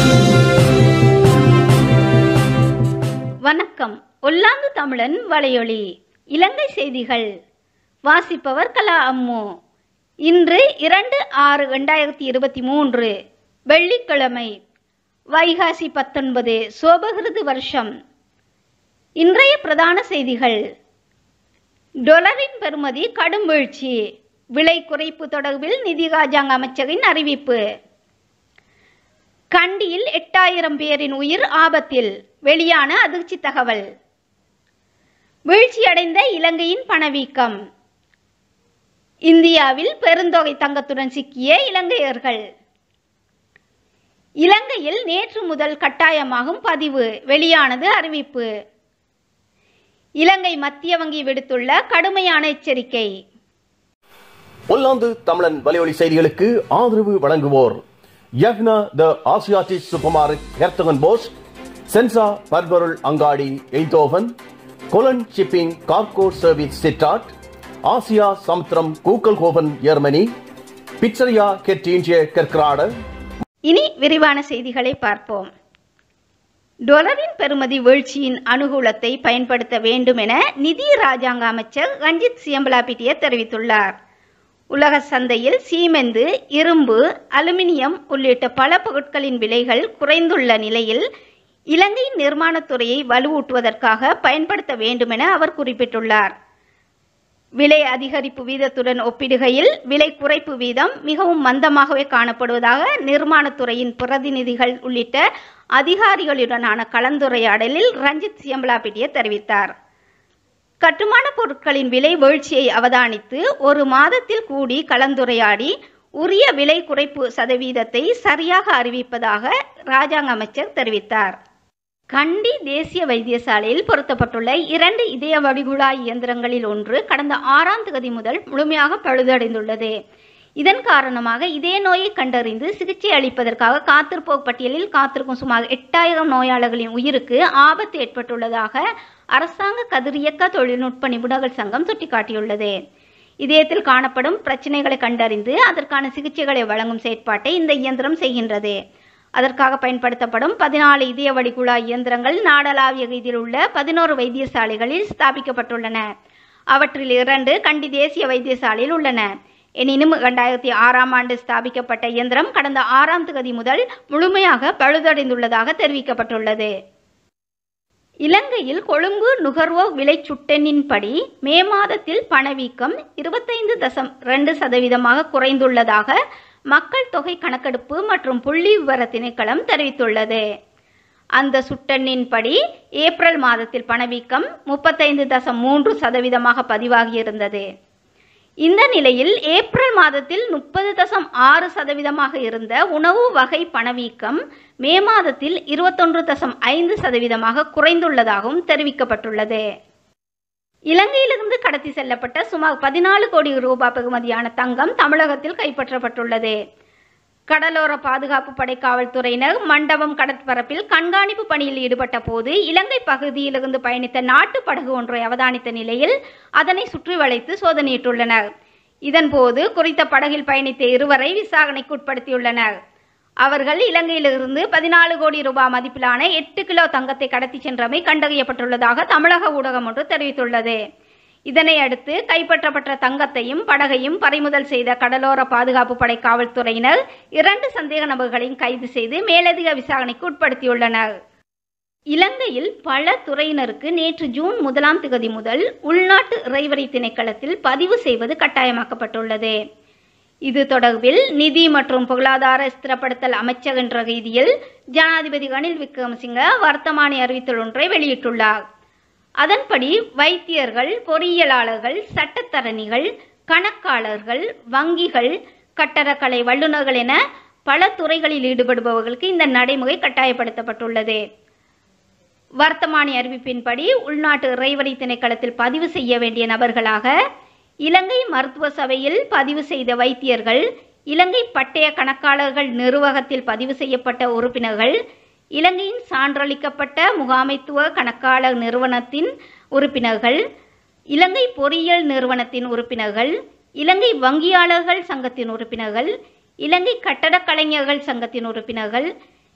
வணக்கம் ஒல்லாந்து தமிழன் வலையொலி இலங்கை செய்திகள் வாசிப்பவர் கலா அம்மு இன்று இரண்டு ஆறு ரெண்டாயிரத்தி இருபத்தி மூன்று வெள்ளிக்கிழமை வைகாசி பத்தொன்பது சோபகிருது வருஷம் இன்றைய பிரதான செய்திகள் டொலரின் பெறுமதி கடும் வீழ்ச்சி விலை குறைப்பு தொடர்பில் நிதி ராஜாங்க அமைச்சரின் அறிவிப்பு கண்டியில் எட்டாயிரம் பேரின் உயிர் ஆபத்தில் வெளியான அதிர்ச்சி தகவல் வீழ்ச்சியடைந்த இலங்கையின் பணவீக்கம் இந்தியாவில் பெருந்தொகை தங்கத்துடன் சிக்கிய இலங்கையர்கள் இலங்கையில் நேற்று முதல் கட்டாயமாகும் பதிவு வெளியானது அறிவிப்பு இலங்கை மத்திய வங்கி விடுத்துள்ள கடுமையான எச்சரிக்கை ஒல்லாந்து தமிழன் வலையொலி செய்திகளுக்கு ஆதரவு வழங்குவோர் யக்னா த ஆசியாட்டிக் சூப்பர்மார்க் ஹெர்த்தகன் போஸ் சென்சா பர்பொருள் அங்காடி எய்தோவன் கொலன் shipping cargo service Sittard Asia சமுத்திரம் கூக்கல்கோவன் ஜெர்மனி பிச்சரியா கெட்டீஞ்சிய கெர்க்ராட இனி விரிவான செய்திகளை பார்ப்போம் டொலரின் பெறுமதி வீழ்ச்சியின் அனுகூலத்தை பயன்படுத்த வேண்டும் என நிதி ராஜாங்க அமைச்சர் ரஞ்சித் சியம்பலாபிட்டிய தெரிவித்துள்ளார் உலக சந்தையில் சீமெந்து இரும்பு அலுமினியம் உள்ளிட்ட பல பொருட்களின் விலைகள் குறைந்துள்ள நிலையில் இலங்கையின் நிர்மாணத்துறையை வலுவூட்டுவதற்காக பயன்படுத்த வேண்டும் என அவர் குறிப்பிட்டுள்ளார் விலை அதிகரிப்பு வீதத்துடன் ஒப்பிடுகையில் விலை குறைப்பு வீதம் மிகவும் மந்தமாகவே காணப்படுவதாக நிர்மாணத்துறையின் பிரதிநிதிகள் உள்ளிட்ட அதிகாரிகளுடனான கலந்துரையாடலில் ரஞ்சித் சியம்பலாபிட்டிய தெரிவித்தார் கட்டுமான பொருட்களின் விலை வீழ்ச்சியை அவதானித்து ஒரு மாதத்தில் கூடி கலந்துரையாடி உரிய விலை குறைப்பு சதவீதத்தை சரியாக அறிவிப்பதாக ராஜாங்க அமைச்சர் தெரிவித்தார் கண்டி தேசிய வைத்தியசாலையில் பொருத்தப்பட்டுள்ள இரண்டு இதய வடிகுழாய் இயந்திரங்களில் ஒன்று கடந்த ஆறாம் தேதி முதல் முழுமையாக பழுதடைந்துள்ளது இதன் காரணமாக இதய நோயை கண்டறிந்து சிகிச்சை அளிப்பதற்காக காத்திருப்போர் பட்டியலில் காத்திருக்கும் சுமார் எட்டாயிரம் நோயாளர்களின் உயிருக்கு ஆபத்து ஏற்பட்டுள்ளதாக அரசாங்க கதிரியக்க தொழில்நுட்ப நிபுணர்கள் சங்கம் சுட்டிக்காட்டியுள்ளது இதயத்தில் காணப்படும் பிரச்சனைகளை கண்டறிந்து அதற்கான சிகிச்சைகளை வழங்கும் செயற்பாட்டை இந்த இயந்திரம் செய்கின்றது அதற்காக பயன்படுத்தப்படும் பதினாலு இதய வடிகுழாய் இயந்திரங்கள் நாடளாவிய ரீதியில் உள்ள பதினோரு வைத்தியசாலைகளில் ஸ்தாபிக்கப்பட்டுள்ளன அவற்றில் இரண்டு கண்டி தேசிய வைத்தியசாலையில் உள்ளன எனினும் இரண்டாயிரத்தி ஆறாம் ஆண்டு ஸ்தாபிக்கப்பட்ட இயந்திரம் கடந்த ஆறாம் தேதி முதல் முழுமையாக பழுதடைந்துள்ளதாக தெரிவிக்கப்பட்டுள்ளது இலங்கையில் கொழும்பு நுகர்வோர் விலை சுட்டெண்ணின்படி மே மாதத்தில் பணவீக்கம் இருபத்தைந்து தசம் ரெண்டு சதவீதமாக குறைந்துள்ளதாக மக்கள் தொகை கணக்கெடுப்பு மற்றும் புள்ளி விவர திணைக்களம் தெரிவித்துள்ளது அந்த சுட்டெண்ணின்படி ஏப்ரல் மாதத்தில் பணவீக்கம் முப்பத்தைந்து தசம் மூன்று சதவீதமாக பதிவாகியிருந்தது இந்த நிலையில் ஏப்ரல் மாதத்தில் முப்பது தசம் ஆறு சதவீதமாக இருந்த உணவு வகை பணவீக்கம் மே மாதத்தில் இருபத்தொன்று தசம் ஐந்து சதவீதமாக குறைந்துள்ளதாகவும் தெரிவிக்கப்பட்டுள்ளது இலங்கையிலிருந்து கடத்தி செல்லப்பட்ட சுமார் பதினாலு கோடி ரூபாய் பெறுமதியான தங்கம் தமிழகத்தில் கைப்பற்றப்பட்டுள்ளது கடலோர பாதுகாப்பு படை காவல்துறையினர் மண்டபம் கடற்பரப்பில் கண்காணிப்பு பணியில் ஈடுபட்ட போது இலங்கை பகுதியிலிருந்து பயணித்த நாட்டு படகு ஒன்றை அவதானித்த நிலையில் அதனை சுற்றி வளைத்து சோதனையிட்டுள்ளனர் இதன்போது குறித்த படகில் பயணித்த இருவரை விசாரணைக்கு உட்படுத்தியுள்ளனர் அவர்கள் இலங்கையிலிருந்து பதினாலு கோடி ரூபாய் மதிப்பிலான எட்டு கிலோ தங்கத்தை கடத்தி சென்றமை கண்டறியப்பட்டுள்ளதாக தமிழக ஊடகம் ஒன்று தெரிவித்துள்ளது இதனை அடுத்து கைப்பற்றப்பட்ட தங்கத்தையும் படகையும் பறிமுதல் செய்த கடலோர பாதுகாப்பு படை காவல்துறையினர் இரண்டு சந்தேக நபர்களையும் கைது செய்து மேலதிக விசாரணைக்கு உட்படுத்தியுள்ளனர் இலங்கையில் பல துறையினருக்கு நேற்று ஜூன் முதலாம் திகதி முதல் உள்நாட்டு இறைவரி திணைக்களத்தில் பதிவு செய்வது கட்டாயமாக்கப்பட்டுள்ளது இது தொடர்பில் நிதி மற்றும் பொருளாதார ஸ்திரப்படுத்தல் அமைச்சர் என்ற ரீதியில் ஜனாதிபதி ரணில் விக்ரமசிங்க வர்த்தமானி அறிவித்தல் ஒன்றை வெளியிட்டுள்ளார் அதன்படி வைத்தியர்கள் பொறியியலாளர்கள் சட்டத்தரணிகள் கணக்காளர்கள் வங்கிகள் கட்டடக்கலை வல்லுநர்கள் என பல துறைகளில் ஈடுபடுபவர்களுக்கு இந்த நடைமுறை கட்டாயப்படுத்தப்பட்டுள்ளது வர்த்தமானி அறிவிப்பின்படி உள்நாட்டு இறைவரி திணைக்களத்தில் பதிவு செய்ய வேண்டிய நபர்களாக இலங்கை மருத்துவ சபையில் பதிவு செய்த வைத்தியர்கள் இலங்கை பட்டய கணக்காளர்கள் நிர்வாகத்தில் பதிவு செய்யப்பட்ட உறுப்பினர்கள் இலங்கையின் சான்றளிக்கப்பட்ட முகாமைத்துவ கணக்காளர் நிறுவனத்தின் உறுப்பினர்கள் இலங்கை பொறியியல் நிறுவனத்தின் உறுப்பினர்கள் இலங்கை வங்கியாளர்கள் சங்கத்தின் உறுப்பினர்கள் இலங்கை கட்டடக் கலைஞர்கள் சங்கத்தின் உறுப்பினர்கள்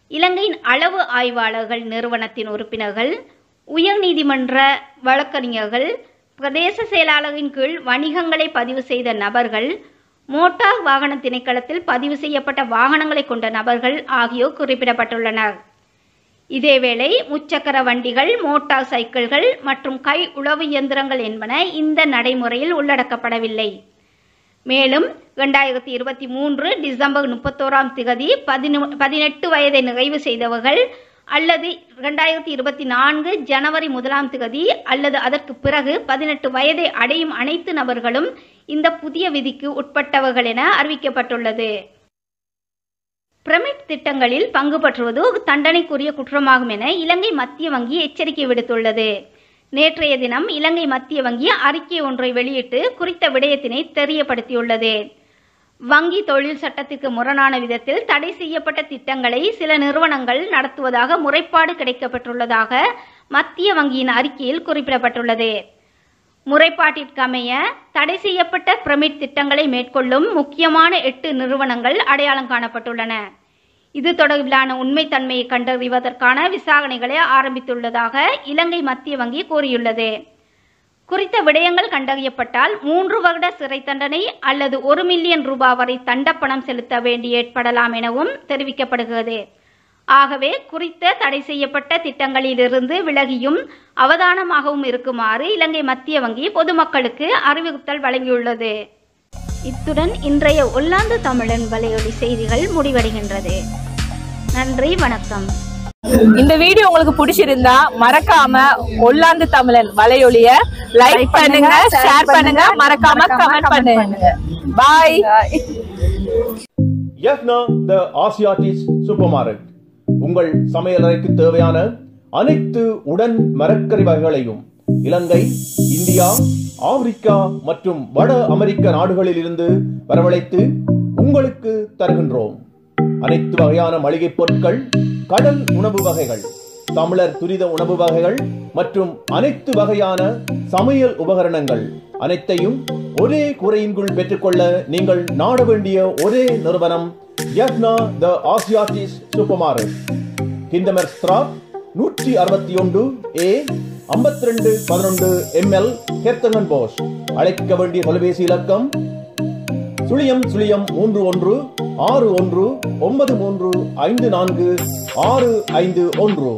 இலங்கையின் அளவு ஆய்வாளர்கள் நிறுவனத்தின் உறுப்பினர்கள் உயர்நீதிமன்ற வழக்கறிஞர்கள் பிரதேச செயலாளரின் கீழ் வணிகங்களை பதிவு செய்த நபர்கள் மோட்டார் வாகன திணைக்களத்தில் பதிவு செய்யப்பட்ட வாகனங்களை கொண்ட நபர்கள் ஆகியோர் குறிப்பிடப்பட்டுள்ளனர் இதேவேளை முச்சக்கர வண்டிகள் மோட்டார் சைக்கிள்கள் மற்றும் கை உழவு இயந்திரங்கள் என்பன இந்த நடைமுறையில் உள்ளடக்கப்படவில்லை மேலும் இரண்டாயிரத்தி இருபத்தி மூன்று டிசம்பர் முப்பத்தோராம் திகதி பதினு பதினெட்டு வயதை நிறைவு செய்தவர்கள் அல்லது இரண்டாயிரத்தி இருபத்தி நான்கு ஜனவரி முதலாம் திகதி அல்லது அதற்கு பிறகு பதினெட்டு வயதை அடையும் அனைத்து நபர்களும் இந்த புதிய விதிக்கு உட்பட்டவர்கள் என அறிவிக்கப்பட்டுள்ளது பிரமிட் திட்டங்களில் பங்கு பற்றுவது ஒரு தண்டனைக்குரிய குற்றமாகும் என இலங்கை மத்திய வங்கி எச்சரிக்கை விடுத்துள்ளது நேற்றைய தினம் இலங்கை மத்திய வங்கி அறிக்கை ஒன்றை வெளியிட்டு குறித்த விடயத்தினை தெரியப்படுத்தியுள்ளது வங்கி தொழில் சட்டத்திற்கு முரணான விதத்தில் தடை செய்யப்பட்ட திட்டங்களை சில நிறுவனங்கள் நடத்துவதாக முறைப்பாடு கிடைக்கப்பட்டுள்ளதாக மத்திய வங்கியின் அறிக்கையில் குறிப்பிடப்பட்டுள்ளது முறைப்பாட்டிற்கமைய தடை செய்யப்பட்ட பிரமிட் திட்டங்களை மேற்கொள்ளும் முக்கியமான எட்டு நிறுவனங்கள் அடையாளம் காணப்பட்டுள்ளன இது தொடர்பிலான உண்மைத்தன்மையை கண்டறிவதற்கான விசாரணைகளை ஆரம்பித்துள்ளதாக இலங்கை மத்திய வங்கி கூறியுள்ளது குறித்த விடயங்கள் கண்டறியப்பட்டால் மூன்று வருட சிறை தண்டனை அல்லது ஒரு மில்லியன் ரூபாய் வரை தண்டப்பணம் செலுத்த வேண்டி ஏற்படலாம் எனவும் தெரிவிக்கப்படுகிறது ஆகவே குறித்த தடை செய்யப்பட்ட திட்டங்களிலிருந்து விலகியும் அவதானமாகவும் இருக்குமாறு இலங்கை மத்திய வங்கி பொதுமக்களுக்கு அறிவுறுத்தல் வழங்கியுள்ளது இத்துடன் இன்றைய ஒல்லாந்து தமிழன் வலையொலி செய்திகள் முடிவடைகின்றது நன்றி வணக்கம் இந்த வீடியோ உங்களுக்கு பிடிச்சிருந்தா மறக்காம ஒல்லாந்து தமிழன் வலையொலிய லைக் பண்ணுங்க ஷேர் பண்ணுங்க மறக்காம கமெண்ட் பண்ணுங்க பாய் யக்னா த ஆசியாட்டிஸ் சூப்பர் மார்க்கெட் உங்கள் சமையலறைக்கு தேவையான அனைத்து உடன் மரக்கறி வகைகளையும் இலங்கை இந்தியா ஆப்பிரிக்கா மற்றும் வட அமெரிக்க நாடுகளில் இருந்து வரவழைத்து உங்களுக்கு தருகின்றோம் அனைத்து வகையான மளிகைப் பொருட்கள் கடல் உணவு வகைகள் தமிழர் துரித உணவு வகைகள் மற்றும் அனைத்து வகையான சமையல் உபகரணங்கள் அனைத்தையும் ஒரே குறையின்குள் பெற்றுக்கொள்ள நீங்கள் நாட வேண்டிய ஒரே நிறுவனம் யக்னா த ஆசியாட்டிஸ் சூப்பர் மார்க்கெட் கிண்டமர் ஸ்ட்ராப் நூற்றி அறுபத்தி ஒன்று ஏ ஐம்பத்தி ரெண்டு பதினொன்று எம்எல் ஹெர்த்தங்கன் போஸ் அழைக்க வேண்டிய தொலைபேசி இலக்கம் சுழியம் சுழியம் மூன்று ஒன்று ஆறு ஒன்று ஒன்பது மூன்று ஐந்து நான்கு ஆறு ஐந்து ஒன்று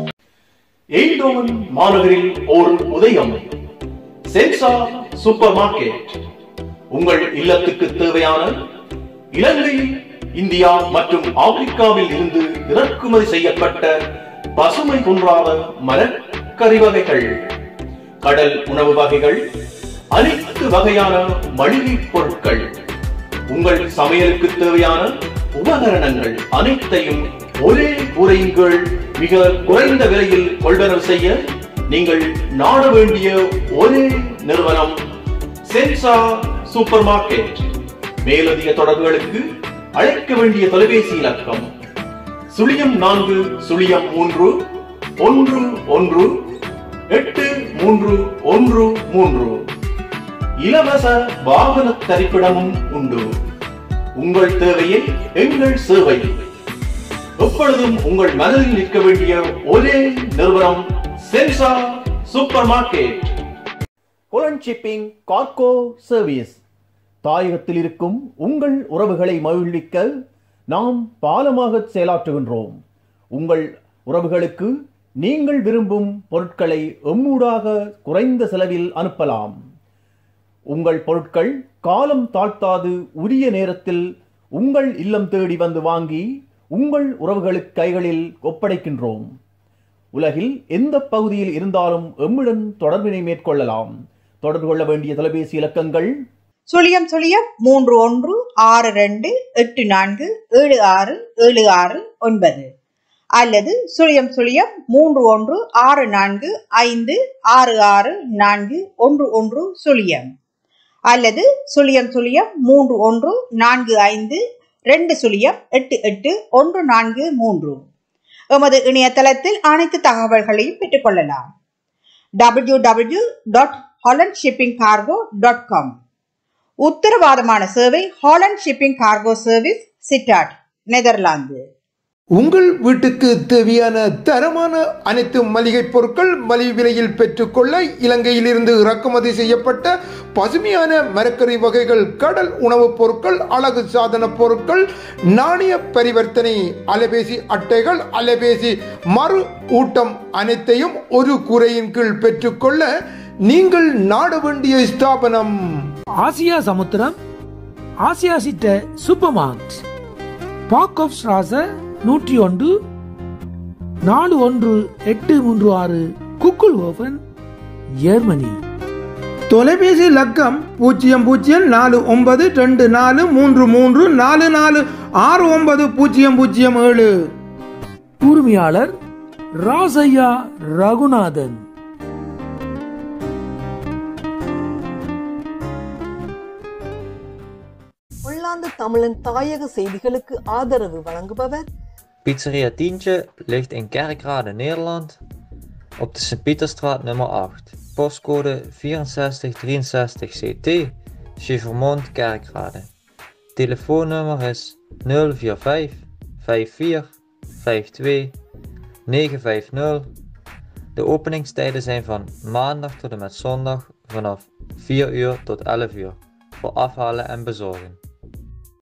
எய்டோவன் மாநகரில் ஓர் உதயம் சென்சா சூப்பர் மார்க்கெட் உங்கள் இல்லத்துக்கு தேவையான இலங்கை இந்தியா மற்றும் ஆப்பிரிக்காவில் இருந்து இறக்குமதி செய்யப்பட்ட பசுமை குன்றாத மரக்கறி வகைகள் கடல் உணவு வகைகள் அனைத்து வகையான மளிகை பொருட்கள் உங்கள் சமையலுக்கு தேவையான உபகரணங்கள் அனைத்தையும் ஒரே கூரையின் கீழ் மிக குறைந்த விலையில் கொள்வனவு செய்ய நீங்கள் நாட வேண்டிய ஒரே நிறுவனம் சென்சா சூப்பர் மார்க்கெட் மேலதிக தொடர்புகளுக்கு அழைக்க வேண்டிய தொலைபேசி இலக்கம் சுழியம் நான்கு சுழியம் மூன்று ஒன்று ஒன்று எட்டு மூன்று ஒன்று மூன்று இலவச வாகன தரிப்பிடமும் உண்டு உங்கள் தேவையை எங்கள் சேவை எப்பொழுதும் உங்கள் மனதில் நிற்க வேண்டிய ஒரே நிறுவனம் சென்சா சூப்பர் மார்க்கெட் புலன் ஷிப்பிங் கார்கோ சர்வீஸ் தாயகத்தில் இருக்கும் உங்கள் உறவுகளை மகிழ்விக்க நாம் பாலமாக செயலாற்றுகின்றோம் உங்கள் உறவுகளுக்கு நீங்கள் விரும்பும் பொருட்களை எம்மூடாக குறைந்த செலவில் அனுப்பலாம் உங்கள் பொருட்கள் காலம் தாழ்த்தாது உரிய நேரத்தில் உங்கள் இல்லம் தேடி வந்து வாங்கி உங்கள் உறவுகளுக்கு கைகளில் ஒப்படைக்கின்றோம் உலகில் எந்த பகுதியில் இருந்தாலும் எம்முடன் தொடர்பினை மேற்கொள்ளலாம் தொடர்பு கொள்ள வேண்டிய தொலைபேசி இலக்கங்கள் சுழியம் சுழியம் மூன்று ஒன்று ஆறு ரெண்டு எட்டு நான்கு ஏழு ஆறு ஏழு ஆறு ஒன்பது அல்லது சுழியம் சுழியம் மூன்று ஒன்று ஆறு நான்கு ஐந்து ஆறு ஆறு நான்கு ஒன்று ஒன்று சுழியம் அல்லது சுழியம் சுழியம் மூன்று ஒன்று நான்கு ஐந்து ரெண்டு சுழியம் எட்டு எட்டு ஒன்று நான்கு மூன்று எமது இணையதளத்தில் அனைத்து தகவல்களையும் பெற்றுக்கொள்ளலாம் W W dot Holland shipping cargo dot com உத்தரவாதமான சேவை Holland shipping cargo service Sittard Netherlands உங்கள் வீட்டுக்கு தேவையான தரமான அனைத்து மளிகை பொருட்கள் மலிவு விலையில் பெற்றுக்கொள்ள இலங்கையிலிருந்து இறக்குமதி செய்யப்பட்ட பசுமையான மரக்கறி வகைகள் கடல் உணவுப் பொருட்கள் அழகு சாதன பொருட்கள் நாணய பரிவர்த்தனை அலைபேசி அட்டைகள் அலைபேசி மறு ஊட்டம் அனைத்தையும் ஒரு குறையின் கீழ் பெற்றுக்கொள்ள நீங்கள் நாட வேண்டிய ஸ்தாபனம் ஆசியா சமுத்திரம் ஆசியா சிட்ட சூப்பர் மார்ட் பாக் ஆஃப் ஸ்ராச நூற்றி ஒன்று நாலு ஒன்று எட்டு மூன்று ஆறு குக்குல் ஓபன் ஜெர்மனி தொலைபேசி லக்கம் பூஜ்ஜியம் பூஜ்ஜியம் நாலு ஒன்பது ரெண்டு நாலு மூன்று மூன்று நாலு நாலு ஆறு ஒன்பது பூஜ்ஜியம் பூஜ்ஜியம் ஏழு உரிமையாளர் ராசையா ரகுநாதன் உள்ளாந்து தமிழன் தாயக செய்திகளுக்கு ஆதரவு வழங்குபவர் Pizzeria Tientje ligt in Kerkrade, Nederland. Op de Sint-Pieterstraat nummer 8. Postcode 6463 CT. Chevermond, Kerkrade. Telefoonnummer is 045 54 52 950. De openingstijden zijn van maandag tot en met zondag vanaf 4 uur tot 11 uur. Voor afhalen en bezorgen.